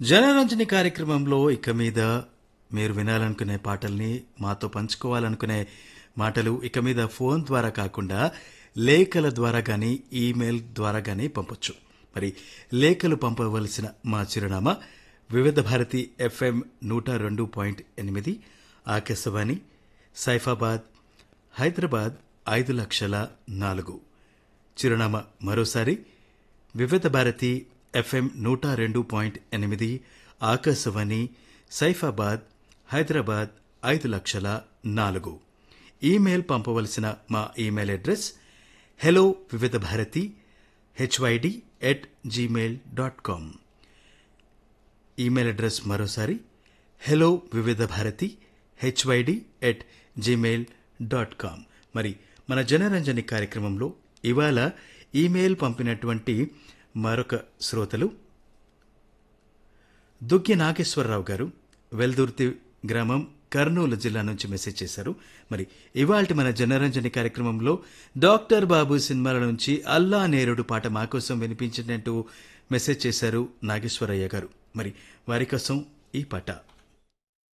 జనరంజని కార్యక్రమంలో ఇక మీద మీరు వినాలనుకునే పాటల్ని మాతో పంచుకోవాలనుకునే మాటలు ఇక మీద ఫోన్ ద్వారా కాకుండా లేఖల ద్వారా గాని ఈమెయిల్ ద్వారా గాని పంపొచ్చు మరి లేఖలు పంపవలసిన మా చిరునామా వివిధ భారతి ఎఫ్ఎం నూట రెండు పాయింట్ ఎనిమిది ఆకాశవాణి సైఫాబాద్ హైదరాబాద్ ఐదు లక్షల నాలుగు చిరునామా మరోసారి వివిధ భారతి ఎఫ్ఎం నూట రెండు పాయింట్ ఎనిమిది ఆకాశవాణి సైఫాబాద్ హైదరాబాద్ ఐదు లక్షల నాలుగు ఈమెయిల్ పంపవలసిన మా email address hello Vividh Bharati H Y D at Gmail dot com email address మరోసారి hello Vividh Bharati H Y D at Gmail dot com మరి మన జనరంజని కార్యక్రమంలో ఇవాళ ఈమెయిల్ పంపినటువంటి మరొక శ్రోతలు దుగ్గి నాగేశ్వరరావు గారు వెల్దుర్తి గ్రామం కర్నూలు జిల్లా నుంచి మెసేజ్ చేశారు మరి ఇవాల్టి మన జనరంజని కార్యక్రమంలో డాక్టర్ బాబు సినిమాల నుంచి అల్లా నేరుడు పాట మా కోసం వినిపించినట్టు మెసేజ్ చేశారు నాగేశ్వరయ్య గారు మరి వారి కోసం ఈ పాట